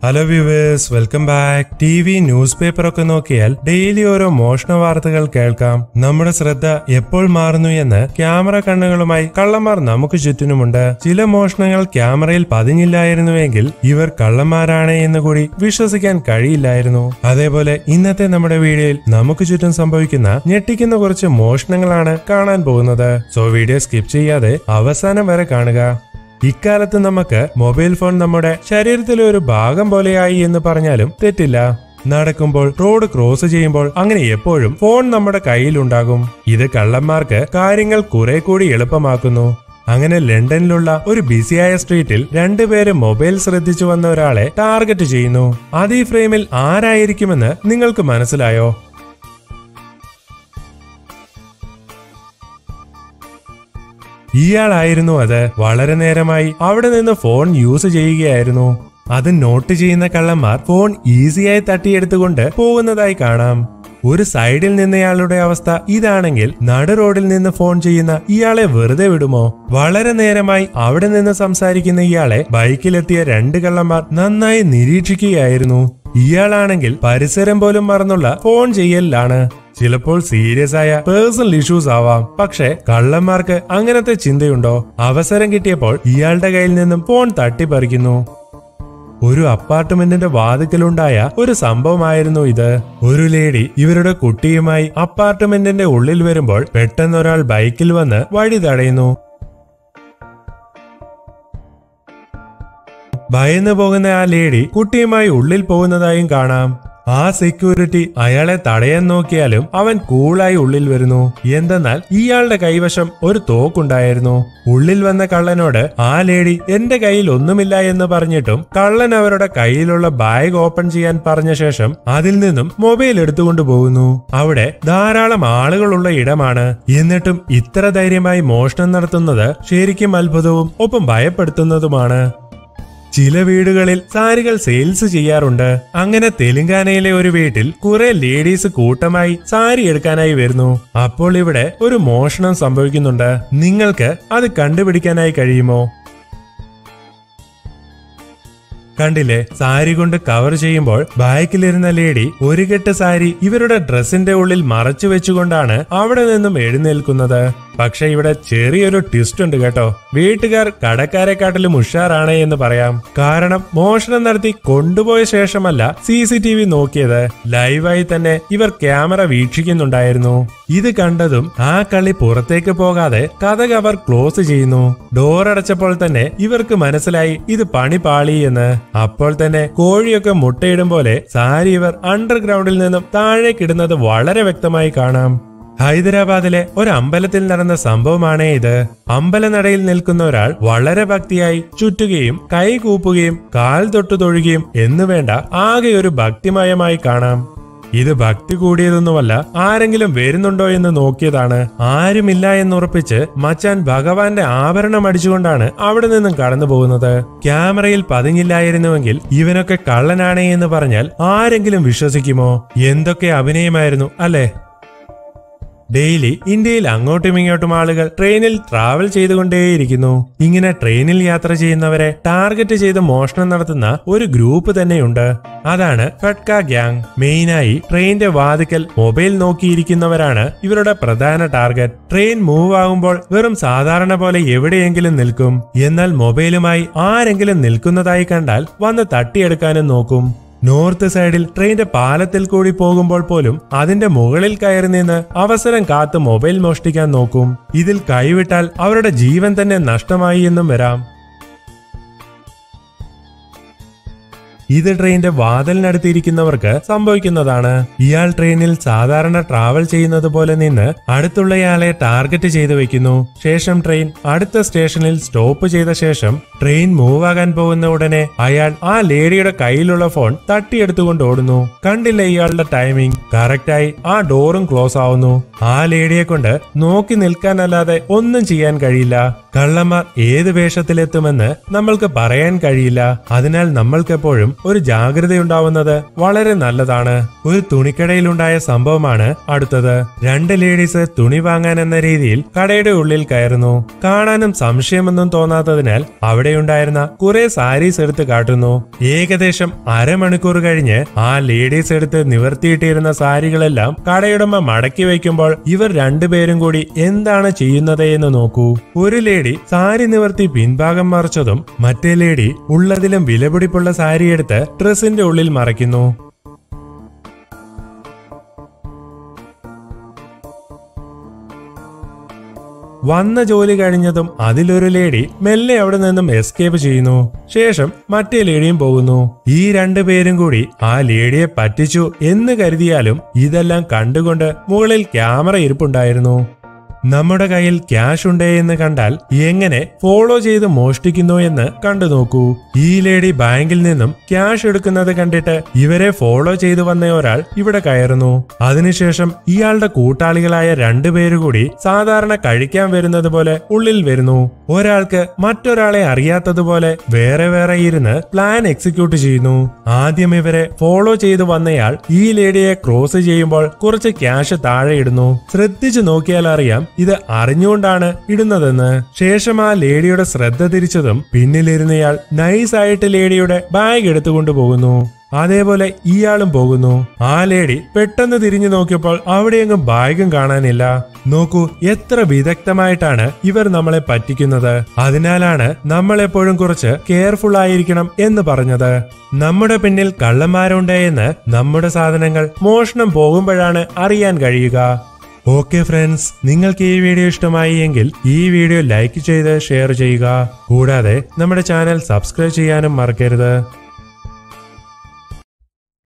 hello viewers welcome back T V news paper ഒക്കെ നോക്കിയാൽ daily ഓരോ മോഷണ വാർത്തകൾ കേൾക്കാം നമ്മുടെ ശ്രദ്ധ എപ്പോൾ മാറുന്നു എന്ന് ക്യാമറ കണ്ണുകളുമായി കള്ളന്മാർ നമുക്ക് ചുറ്റിനുമുണ്ട് ചില മോഷണങ്ങൾ ക്യാമറയിൽ പതിഞ്ഞില്ലായിരുന്നുവെങ്കിൽ ഇവർ കള്ളന്മാരാണ് എന്ന് കൂടി വിശ്വസിക്കാൻ കഴിയില്ലായിരുന്നു അതേപോലെ ഇന്നത്തെ നമ്മുടെ വീഡിയോയിൽ നമുക്ക് ചുറ്റും സംഭവിക്കുന്ന ഞെട്ടിക്കുന്ന കുറച്ച് മോഷണങ്ങളാണ് കാണാൻ പോകുന്നത് സോ വീഡിയോ സ്കിപ്പ് ചെയ്യാതെ അവസാനം വരെ കാണുക ഇക്കാലത്ത് നമുക്ക് മൊബൈൽ ഫോൺ നമ്മുടെ ശരീരത്തിലെ ഒരു ഭാഗം പോലെയായി എന്ന് പറഞ്ഞാലും തെറ്റില്ല നടക്കുമ്പോൾ റോഡ് ക്രോസ് ചെയ്യുമ്പോൾ അങ്ങനെ എപ്പോഴും ഫോൺ നമ്മുടെ കയ്യിലുണ്ടാകും ഇത് കള്ളന്മാർക്ക് കാര്യങ്ങൾ കുറെ കൂടി എളുപ്പമാക്കുന്നു അങ്ങനെ ലണ്ടനിലുള്ള ഒരു ബിസിയായ സ്ട്രീറ്റിൽ രണ്ടുപേര് മൊബൈൽ ശ്രദ്ധിച്ചു വന്ന ഒരാളെ ടാർഗറ്റ് ചെയ്യുന്നു അത് ഈ ഫ്രെയിമിൽ ആരായിരിക്കുമെന്ന് നിങ്ങൾക്ക് മനസ്സിലായോ ഇയാളായിരുന്നു അത് വളരെ നേരമായി അവിടെ നിന്ന് ഫോൺ യൂസ് ചെയ്യുകയായിരുന്നു അത് നോട്ട് ചെയ്യുന്ന കള്ളന്മാർ ഫോൺ ഈസിയായി തട്ടിയെടുത്തുകൊണ്ട് പോകുന്നതായി കാണാം ഒരു സൈഡിൽ നിന്നയാളുടെ അവസ്ഥ ഇതാണെങ്കിൽ നടു റോഡിൽ നിന്ന് ഫോൺ ചെയ്യുന്ന ഇയാളെ വെറുതെ വിടുമോ വളരെ നേരമായി അവിടെ നിന്ന് സംസാരിക്കുന്ന ഇയാളെ ബൈക്കിലെത്തിയ രണ്ട് കള്ളന്മാർ നന്നായി നിരീക്ഷിക്കുകയായിരുന്നു ഇയാളാണെങ്കിൽ പരിസരം പോലും മറന്നുള്ള ഫോൺ ചെയ്യലിലാണ് ചിലപ്പോൾ സീരിയസ് ആയ പേഴ്സണൽ ഇഷ്യൂസ് ആവാം പക്ഷെ കള്ളന്മാർക്ക് അങ്ങനത്തെ ചിന്തയുണ്ടോ അവസരം കിട്ടിയപ്പോൾ ഇയാളുടെ കയ്യിൽ നിന്നും ഫോൺ തട്ടിപ്പറിക്കുന്നു ഒരു അപ്പാർട്ട്മെന്റിന്റെ വാതിക്കലുണ്ടായ ഒരു സംഭവമായിരുന്നു ഇത് ഒരു ലേഡി ഇവരുടെ കുട്ടിയുമായി അപ്പാർട്ട്മെന്റിന്റെ ഉള്ളിൽ വരുമ്പോൾ പെട്ടെന്ന് ഒരാൾ ബൈക്കിൽ വന്ന് വഴി തടയുന്നു ഭയന്നു പോകുന്ന ആ ലേഡി കുട്ടിയുമായി ഉള്ളിൽ പോകുന്നതായും കാണാം ആ സെക്യൂരിറ്റി അയാളെ തടയാൻ നോക്കിയാലും അവൻ കൂളായി ഉള്ളിൽ വരുന്നു എന്തെന്നാൽ ഇയാളുടെ കൈവശം ഒരു തോക്കുണ്ടായിരുന്നു ഉള്ളിൽ വന്ന കള്ളനോട് ആ ലേഡി എന്റെ കയ്യിൽ ഒന്നുമില്ല എന്ന് പറഞ്ഞിട്ടും കള്ളൻ അവരുടെ കയ്യിലുള്ള ബാഗ് ഓപ്പൺ ചെയ്യാൻ പറഞ്ഞ ശേഷം അതിൽ നിന്നും മൊബൈൽ എടുത്തുകൊണ്ട് പോകുന്നു അവിടെ ധാരാളം ആളുകളുള്ള ഇടമാണ് എന്നിട്ടും ഇത്ര ധൈര്യമായി മോഷണം നടത്തുന്നത് ശരിക്കും അത്ഭുതവും ഒപ്പം ഭയപ്പെടുത്തുന്നതുമാണ് ചില വീടുകളിൽ സാരികൾ സെയിൽസ് ചെയ്യാറുണ്ട് അങ്ങനെ തെലങ്കാനയിലെ ഒരു വീട്ടിൽ കുറെ ലേഡീസ് കൂട്ടമായി സാരി എടുക്കാനായി വരുന്നു അപ്പോൾ ഇവിടെ ഒരു മോഷണം സംഭവിക്കുന്നുണ്ട് നിങ്ങൾക്ക് അത് കണ്ടുപിടിക്കാനായി കഴിയുമോ കണ്ടില്ലേ സാരി കൊണ്ട് കവർ ചെയ്യുമ്പോൾ ബാക്കിലിരുന്ന ലേഡി ഒരു കെട്ട് സാരി ഇവരുടെ ഡ്രസ്സിന്റെ ഉള്ളിൽ മറച്ചു വെച്ചുകൊണ്ടാണ് അവിടെ നിന്നും എഴുന്നേൽക്കുന്നത് പക്ഷെ ഇവിടെ ചെറിയൊരു ട്വിസ്റ്റ് ഉണ്ട് കേട്ടോ വീട്ടുകാർ കടക്കാരെക്കാട്ടിലും ഉഷാറാണ് എന്ന് പറയാം കാരണം മോഷണം നടത്തി കൊണ്ടുപോയ ശേഷമല്ല സി സി ടി വി നോക്കിയത് ലൈവായി തന്നെ ഇവർ ക്യാമറ വീക്ഷിക്കുന്നുണ്ടായിരുന്നു ഇത് കണ്ടതും ആ കളി പുറത്തേക്ക് പോകാതെ കഥക് അവർ ക്ലോസ് ചെയ്യുന്നു ഡോർ അടച്ചപ്പോൾ തന്നെ ഇവർക്ക് മനസ്സിലായി ഇത് പണി പാളി എന്ന് അപ്പോൾ തന്നെ കോഴിയൊക്കെ മുട്ടയിടും പോലെ സാരി ഇവർ അണ്ടർഗ്രൗണ്ടിൽ നിന്നും താഴേക്കിടുന്നത് വളരെ വ്യക്തമായി കാണാം ഹൈദരാബാദിലെ ഒരു അമ്പലത്തിൽ നടന്ന സംഭവമാണേ ഇത് അമ്പലനടയിൽ നിൽക്കുന്ന ഒരാൾ വളരെ ഭക്തിയായി ചുറ്റുകയും കൈ കൂപ്പുകയും കാൽ തൊട്ടു തൊഴുകയും എന്നുവേണ്ട ആകെ ഒരു ഭക്തിമയമായി കാണാം ഇത് ഭക്തി കൂടിയതൊന്നുമല്ല ആരെങ്കിലും വരുന്നുണ്ടോ എന്ന് നോക്കിയതാണ് ആരുമില്ല എന്നുറപ്പിച്ച് മച്ചാൻ ഭഗവാന്റെ ആഭരണം അടിച്ചുകൊണ്ടാണ് അവിടെ നിന്നും കടന്നു പോകുന്നത് ക്യാമറയിൽ പതിഞ്ഞില്ലായിരുന്നുവെങ്കിൽ ഇവനൊക്കെ കള്ളനാണേ എന്ന് പറഞ്ഞാൽ ആരെങ്കിലും വിശ്വസിക്കുമോ എന്തൊക്കെ അഭിനയമായിരുന്നു അല്ലേ ഡെയിലി ഇന്ത്യയിൽ അങ്ങോട്ടും ഇങ്ങോട്ടും ആളുകൾ ട്രെയിനിൽ ട്രാവൽ ചെയ്തുകൊണ്ടേയിരിക്കുന്നു ഇങ്ങനെ ട്രെയിനിൽ യാത്ര ചെയ്യുന്നവരെ ടാർഗറ്റ് ചെയ്ത് മോഷണം നടത്തുന്ന ഒരു ഗ്രൂപ്പ് തന്നെയുണ്ട് അതാണ് ഫട്ക ഗ്യാങ് മെയിനായി ട്രെയിനിന്റെ വാതിക്കൽ മൊബൈൽ നോക്കിയിരിക്കുന്നവരാണ് ഇവരുടെ പ്രധാന ടാർഗറ്റ് ട്രെയിൻ മൂവ് ആകുമ്പോൾ വെറും സാധാരണ പോലെ എവിടെയെങ്കിലും നിൽക്കും എന്നാൽ മൊബൈലുമായി ആരെങ്കിലും നിൽക്കുന്നതായി കണ്ടാൽ വന്ന് തട്ടിയെടുക്കാനും നോക്കും നോർത്ത് സൈഡിൽ ട്രെയിനിന്റെ പാലത്തിൽ കൂടി പോകുമ്പോൾ പോലും അതിന്റെ മുകളിൽ കയറി നിന്ന് അവസരം കാത്ത് മൊബൈൽ മോഷ്ടിക്കാൻ നോക്കും ഇതിൽ കൈവിട്ടാൽ അവരുടെ ജീവൻ തന്നെ നഷ്ടമായി എന്നും വരാം ഇത് ട്രെയിനിന്റെ വാതിലിനടുത്തിരിക്കുന്നവർക്ക് സംഭവിക്കുന്നതാണ് ഇയാൾ ട്രെയിനിൽ സാധാരണ ട്രാവൽ ചെയ്യുന്നത് പോലെ നിന്ന് അടുത്തുള്ളയാളെ ടാർഗറ്റ് ചെയ്തു വെക്കുന്നു ശേഷം ട്രെയിൻ അടുത്ത സ്റ്റേഷനിൽ സ്റ്റോപ്പ് ചെയ്ത ശേഷം ട്രെയിൻ മൂവ് ആകാൻ പോകുന്ന ഉടനെ അയാൾ ആ ലേഡിയുടെ കയ്യിലുള്ള ഫോൺ തട്ടിയെടുത്തുകൊണ്ട് ഓടുന്നു കണ്ടില്ല ഇയാളുടെ ടൈമിംഗ് കറക്റ്റായി ആ ഡോറും ക്ലോസ് ആവുന്നു ആ ലേഡിയെ കൊണ്ട് നോക്കി നിൽക്കാനല്ലാതെ ഒന്നും ചെയ്യാൻ കഴിയില്ല കള്ളന്മാർ ഏത് വേഷത്തിലെത്തുമെന്ന് നമ്മൾക്ക് പറയാൻ കഴിയില്ല അതിനാൽ നമ്മൾക്കെപ്പോഴും ഒരു ജാഗ്രതയുണ്ടാവുന്നത് വളരെ നല്ലതാണ് ഒരു തുണിക്കടയിലുണ്ടായ സംഭവമാണ് അടുത്തത് രണ്ട് ലേഡീസ് തുണി വാങ്ങാൻ എന്ന രീതിയിൽ കടയുടെ ഉള്ളിൽ കയറുന്നു കാണാനും സംശയമൊന്നും തോന്നാത്തതിനാൽ അവിടെയുണ്ടായിരുന്ന കുറെ സാരീസ് എടുത്ത് കാട്ടുന്നു ഏകദേശം അരമണിക്കൂർ കഴിഞ്ഞ് ആ ലേഡീസ് എടുത്ത് നിവർത്തിയിട്ടിരുന്ന സാരികളെല്ലാം കടയുടമ മടക്കി വയ്ക്കുമ്പോൾ ഇവർ രണ്ടുപേരും കൂടി എന്താണ് ചെയ്യുന്നത് എന്ന് നോക്കൂ ഒരു ലേഡി സാരി നിവർത്തി പിൻഭാഗം മറിച്ചതും മറ്റേ ലേഡി ഉള്ളതിലും വിലപിടിപ്പുള്ള സാരി എടുത്ത് ഡ്രസ്സിന്റെ ഉള്ളിൽ മറയ്ക്കുന്നു വന്ന ജോലി കഴിഞ്ഞതും അതിലൊരു ലേഡി മെല്ലെ അവിടെ നിന്നും എസ്കേപ്പ് ചെയ്യുന്നു ശേഷം മറ്റേ ലേഡിയും പോകുന്നു ഈ രണ്ടു പേരും കൂടി ആ ലേഡിയെ പറ്റിച്ചു എന്ന് കരുതിയാലും ഇതെല്ലാം കണ്ടുകൊണ്ട് മുകളിൽ ക്യാമറ ഇരിപ്പുണ്ടായിരുന്നു നമ്മുടെ കയ്യിൽ ക്യാഷ് ഉണ്ട് എന്ന് കണ്ടാൽ എങ്ങനെ ഫോളോ ചെയ്ത് മോഷ്ടിക്കുന്നു എന്ന് കണ്ടു നോക്കൂ ഈ ലേഡി ബാങ്കിൽ നിന്നും ക്യാഷ് എടുക്കുന്നത് കണ്ടിട്ട് ഇവരെ ഫോളോ ചെയ്തു വന്ന ഒരാൾ ഇവിടെ കയറുന്നു അതിനുശേഷം ഇയാളുടെ കൂട്ടാളികളായ രണ്ടുപേര് കൂടി സാധാരണ കഴിക്കാൻ വരുന്നത് പോലെ ഉള്ളിൽ വരുന്നു ഒരാൾക്ക് മറ്റൊരാളെ അറിയാത്തതുപോലെ വേറെ വേറെ ഇരുന്ന് പ്ലാൻ എക്സിക്യൂട്ട് ചെയ്യുന്നു ആദ്യം ഇവരെ ഫോളോ ചെയ്തു വന്നയാൾ ഈ ലേഡിയെ ക്രോസ് ചെയ്യുമ്പോൾ കുറച്ച് ക്യാഷ് താഴെ ഇടുന്നു ശ്രദ്ധിച്ചു നോക്കിയാൽ അറിയാം ഇത് അറിഞ്ഞുകൊണ്ടാണ് ഇടുന്നതെന്ന് ശേഷം ആ ലേഡിയുടെ ശ്രദ്ധ തിരിച്ചതും പിന്നിലിരുന്നയാൾ നൈസായിട്ട് ലേഡിയുടെ ബാഗ് എടുത്തുകൊണ്ട് പോകുന്നു അതേപോലെ ഇയാളും പോകുന്നു ആ ലേഡി പെട്ടെന്ന് തിരിഞ്ഞു നോക്കിയപ്പോൾ അവിടെയെങ്ങും ബാഗും കാണാനില്ല നോക്കൂ എത്ര വിദഗ്ധമായിട്ടാണ് ഇവർ നമ്മളെ പറ്റിക്കുന്നത് അതിനാലാണ് നമ്മൾ എപ്പോഴും കുറച്ച് കെയർഫുൾ ആയിരിക്കണം എന്ന് പറഞ്ഞത് നമ്മുടെ പിന്നിൽ കള്ളന്മാരുണ്ട് എന്ന് നമ്മുടെ സാധനങ്ങൾ മോഷണം പോകുമ്പോഴാണ് അറിയാൻ കഴിയുക ഓക്കെ ഫ്രണ്ട്സ് നിങ്ങൾക്ക് ഈ വീഡിയോ ഇഷ്ടമായി എങ്കിൽ ഈ വീഡിയോ ലൈക്ക് ചെയ്ത് ഷെയർ ചെയ്യുക കൂടാതെ നമ്മുടെ ചാനൽ സബ്സ്ക്രൈബ് ചെയ്യാനും മറക്കരുത്